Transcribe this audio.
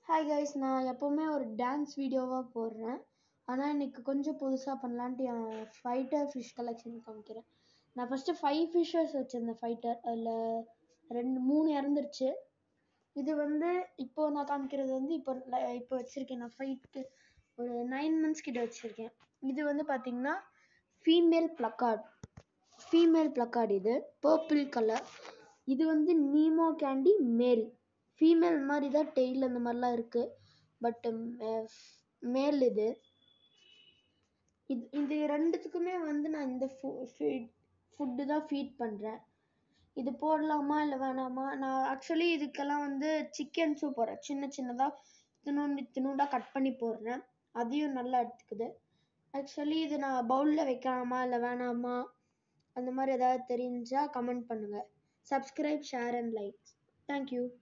hi guys நான் எப்போவுமே ஒரு டான்ஸ் வீடியோவாக போடுறேன் ஆனால் இன்னைக்கு கொஞ்சம் புதுசாக பண்ணலான்ட்டு என் ஃபைட்டர் ஃபிஷ் கலெக்ஷன் காமிக்கிறேன் நான் ஃபஸ்ட்டு ஃபைவ் ஃபிஷ்ஷஸ் வச்சுருந்தேன் ஃபைட்டர் அதில் ரெண்டு மூணு இறந்துருச்சு இது வந்து இப்போ நான் காமிக்கிறது வந்து இப்போ இப்போ வச்சுருக்கேன் நான் ஃபைட்டு ஒரு நைன் மந்த்ஸ் கிட்ட வச்சுருக்கேன் இது வந்து பார்த்திங்கன்னா ஃபீமேல் ப்ளக்கார்ட் ஃபீமேல் ப்ளக்கார்ட் இது பர்பிள் கலர் இது வந்து நீமோ கேண்டி மேல் ஃபீமேல் மாதிரி தான் டெய்ல் அந்த மாதிரிலாம் இருக்குது பட் மேல் இது இது இது ரெண்டுத்துக்குமே வந்து நான் இந்த ஃபு ஃபீட் ஃபுட்டு தான் ஃபீட் பண்ணுறேன் இது போடலாமா இல்லை வேணாமா நான் ஆக்சுவலி இதுக்கெல்லாம் வந்து சிக்கன் சூப் போடுறேன் சின்ன சின்னதாக தினோண்டு தினோண்டாக கட் பண்ணி போடுறேன் அதையும் நல்லா எடுத்துக்குது ஆக்சுவலி இது நான் பவுலில் வைக்கலாமா இல்லை வேணாமா அந்த மாதிரி ஏதாவது தெரிஞ்சால் கமெண்ட் பண்ணுங்கள் subscribe share and like thank you